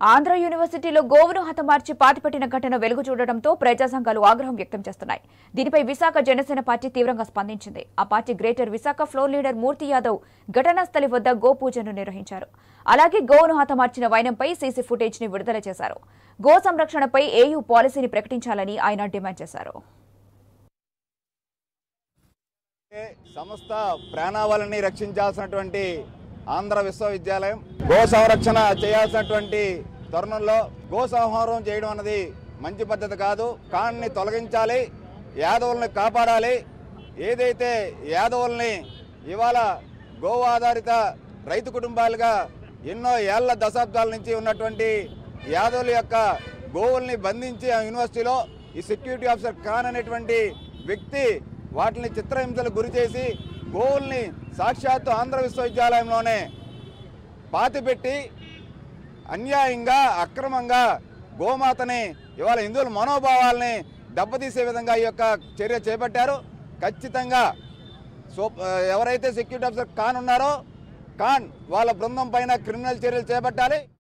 ఆంధ్ర యూనివర్సిటీలో గోవును హతమార్చి పాతిపెట్టిన ఘటన వెలుగు చూడడంతో ప్రజా సంఘాలు ఆగ్రహం వ్యక్తం చేస్తున్నాయి దీనిపై విశాఖ జనసేన పార్టీ తీవ్రంగా స్పందించింది ఆ party greater Visakha floor leader Murthy Yadav ఘటనా స్థలి వద్ద గోపూజను నిర్వహించారు అలాగే గోవును హతమార్చిన వైనంపై సీసీ ఫుటేజ్ ని విడుదల చేశారు గో సంరక్షణపై ఏయూ పాలసీని ప్రకటించాలని ఆయన డిమాండ్ చేశారు సంస్థ ప్రాణావళిని రక్షించాల్సినటువంటి ఆంధ్ర విశ్వవిద్యాలయం గో సంరక్షణ చేయాల్సినటువంటి తరుణంలో గో సంహారం చేయడం అన్నది మంచి పద్ధతి కాదు కాన్ని తొలగించాలి యాదవుల్ని కాపాడాలి ఏదైతే యాదవుల్ని ఇవాళ గో ఆధారిత రైతు కుటుంబాలుగా ఎన్నో ఏళ్ల దశాబ్దాల నుంచి ఉన్నటువంటి యాదవుల యొక్క గోవుల్ని బంధించి ఆ యూనివర్సిటీలో ఈ సెక్యూరిటీ ఆఫీసర్ ఖాన్ అనేటువంటి వ్యక్తి వాటిని చిత్రహింసలకు గురి చేసి గోవుల్ని సాక్షాత్తు ఆంధ్ర విశ్వవిద్యాలయంలోనే పాతిపెట్టి అన్యాయంగా అక్రమంగా గోమాతని ఇవాళ హిందువుల మనోభావాల్ని దెబ్బతీసే విధంగా ఈ యొక్క చర్య చేపట్టారు ఖచ్చితంగా సో ఎవరైతే సెక్యూరిటీ ఆఫీసర్ ఖాన్ ఉన్నారో ఖాన్ వాళ్ళ బృందం పైన క్రిమినల్ చర్యలు చేపట్టాలి